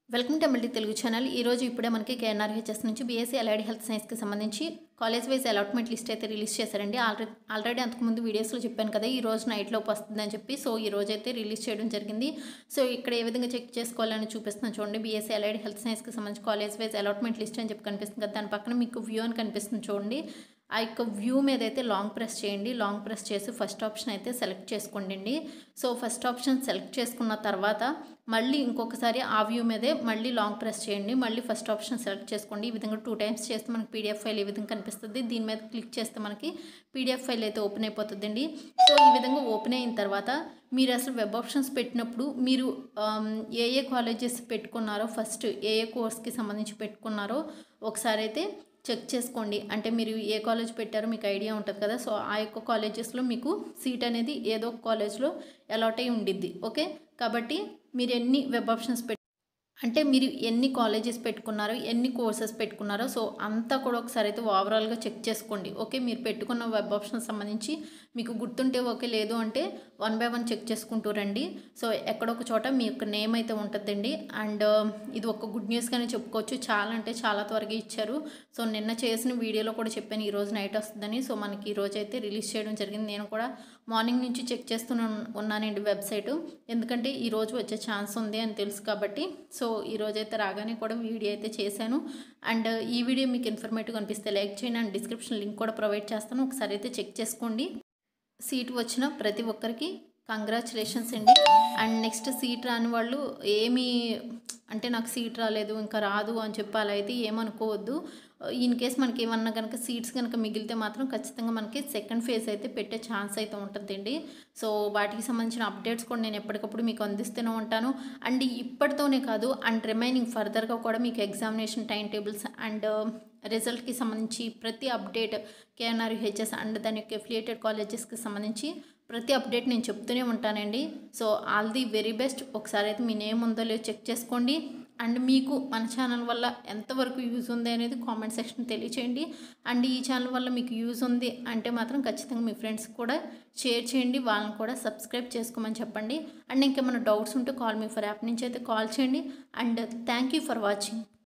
welcome to multi Telugu channel ఈ రోజు ఇప్పుడే మనకి కేఎన్ఆర్హెచ్ఎస్ నుంచి బీఎస్సీ అలైడ్ హెల్త్ సైన్స్కి సంబంధించి కాలేజ్ వైజ్ అలాట్మెంట్ లిస్ట్ అయితే రిలీజ్ చేశారండి ఆల్రెడీ ఆల్రెడీ అంతకుముందు వీడియోస్లో చెప్పాను కదా ఈ రోజు నైట్లోపు వస్తుందని చెప్పి సో ఈ రోజు అయితే రిలీజ్ చేయడం జరిగింది సో ఇక్కడ ఏ విధంగా చెక్ చేసుకోవాలని చూపిస్తున్నాను చూడండి బీఎస్సీ అలైడ్ హెల్త్ సైన్స్కి సంబంధించి కాలేజ్ వైజ్ అలాట్మెంట్ లిస్ట్ అని చెప్పి కనిపిస్తుంది కదా దాని పక్కన మీకు వ్యూ అని కనిపిస్తుంది చూడండి ఆ యొక్క వ్యూ మీద అయితే లాంగ్ ప్రెస్ చేయండి లాంగ్ ప్రెస్ చేసి ఫస్ట్ ఆప్షన్ అయితే సెలెక్ట్ చేసుకోండి సో ఫస్ట్ ఆప్షన్ సెలెక్ట్ చేసుకున్న తర్వాత మళ్ళీ ఇంకొకసారి ఆ వ్యూ మీదే మళ్ళీ లాంగ్ ప్రెస్ చేయండి మళ్ళీ ఫస్ట్ ఆప్షన్ సెలెక్ట్ చేసుకోండి ఈ విధంగా టూ టైమ్స్ చేస్తే మనకి పీడిఎఫ్ ఫైల్ ఈ విధంగా కనిపిస్తుంది దీని మీద క్లిక్ చేస్తే మనకి పీడిఎఫ్ ఫైల్ అయితే ఓపెన్ అయిపోతుందండి సో ఈ విధంగా ఓపెన్ అయిన తర్వాత మీరు అసలు వెబ్ ఆప్షన్స్ పెట్టినప్పుడు మీరు ఆమ్, ఏ ఏ కాలేజెస్ పెట్టుకున్నారో ఫస్ట్ ఏ ఏ కోర్స్కి సంబంధించి పెట్టుకున్నారో ఒకసారి అయితే చెక్ చేసుకోండి అంటే మీరు ఏ కాలేజ్ పెట్టారో మీకు ఐడియా ఉంటుంది కదా సో ఆ యొక్క కాలేజెస్లో మీకు సీట్ అనేది ఏదో ఒక కాలేజ్లో అలాట్ అయి ఉండిద్ది ఓకే కాబట్టి మీరు ఎన్ని వెబ్ ఆప్షన్స్ పెట్ అంటే మీరు ఎన్ని కాలేజెస్ పెట్టుకున్నారో ఎన్ని కోర్సెస్ పెట్టుకున్నారో సో అంతా కూడా ఒకసారి అయితే ఓవరాల్గా చెక్ చేసుకోండి ఓకే మీరు పెట్టుకున్న వెబ్ ఆప్షన్ సంబంధించి మీకు గుర్తుంటే ఓకే లేదు అంటే వన్ బై వన్ చెక్ చేసుకుంటూ రండి సో ఎక్కడొక చోట మీ యొక్క నేమ్ అయితే ఉంటుందండి అండ్ ఇది ఒక గుడ్ న్యూస్గానే చెప్పుకోవచ్చు చాలా అంటే చాలా త్వరగా ఇచ్చారు సో నిన్న చేసిన వీడియోలో కూడా చెప్పాను ఈ రోజు నైట్ వస్తుందని సో మనకి ఈ రోజు అయితే రిలీజ్ చేయడం జరిగింది నేను కూడా మార్నింగ్ నుంచి చెక్ చేస్తూనే ఉన్- ఉన్నానండి వెబ్సైట్ ఎందుకంటే ఈ రోజు వచ్చే ఛాన్స్ ఉంది అని తెలుసు కాబట్టి సో ఈ రోజు అయితే రాగానే కూడా వీడియో అయితే చేశాను అండ్ ఈ వీడియో మీకు ఇన్ఫర్మేటివ్ అనిపిస్తే లైక్ చేయండి అండ్ డిస్క్రిప్షన్ లింక్ కూడా ప్రొవైడ్ చేస్తాను ఒకసారి అయితే చెక్ చేసుకోండి సీట్ వచ్చిన ప్రతి ఒక్కరికి కంగ్రాచులేషన్స్ అండి అండ్ నెక్స్ట్ సీట్ రాని వాళ్ళు ఏమీ అంటే నాకు సీట్ రాలేదు ఇంకా రాదు అని చెప్పి అలా అయితే ఏమనుకోవద్దు ఇన్ కేస్ మనకి ఏమన్నా కనుక సీట్స్ కనుక మిగిలితే మాత్రం ఖచ్చితంగా మనకి సెకండ్ ఫేజ్ అయితే పెట్టే ఛాన్స్ అయితే ఉంటుందండి సో వాటికి సంబంధించిన అప్డేట్స్ కూడా నేను ఎప్పటికప్పుడు మీకు అందిస్తూనే ఉంటాను అండ్ ఇప్పటితోనే కాదు అండ్ రిమైనింగ్ ఫర్దర్గా కూడా మీకు ఎగ్జామినేషన్ టైం టేబుల్స్ అండ్ రిజల్ట్కి సంబంధించి ప్రతి అప్డేట్ కేఎన్ఆర్ హెచ్ఎస్ అండ్ దాని యొక్క ఎఫిలియేటెడ్ కాలేజెస్కి సంబంధించి ప్రతి అప్డేట్ నేను చెప్తూనే ఉంటానండి so all the very best ఒకసారి అయితే మీ నేమ్ ఉందో లేదో చెక్ చేసుకోండి అండ్ మీకు మన ఛానల్ వల్ల ఎంతవరకు యూజ్ ఉంది అనేది కామెంట్ సెక్షన్ తెలియచేయండి అండ్ ఈ ఛానల్ వల్ల మీకు యూజ్ ఉంది అంటే మాత్రం ఖచ్చితంగా మీ ఫ్రెండ్స్ కూడా షేర్ చేయండి వాళ్ళని కూడా సబ్స్క్రైబ్ చేసుకోమని చెప్పండి అండ్ ఇంకేమైనా డౌట్స్ ఉంటే కాల్ మీ ఫర్ యాప్ నుంచి అయితే కాల్ చేయండి and thank you for watching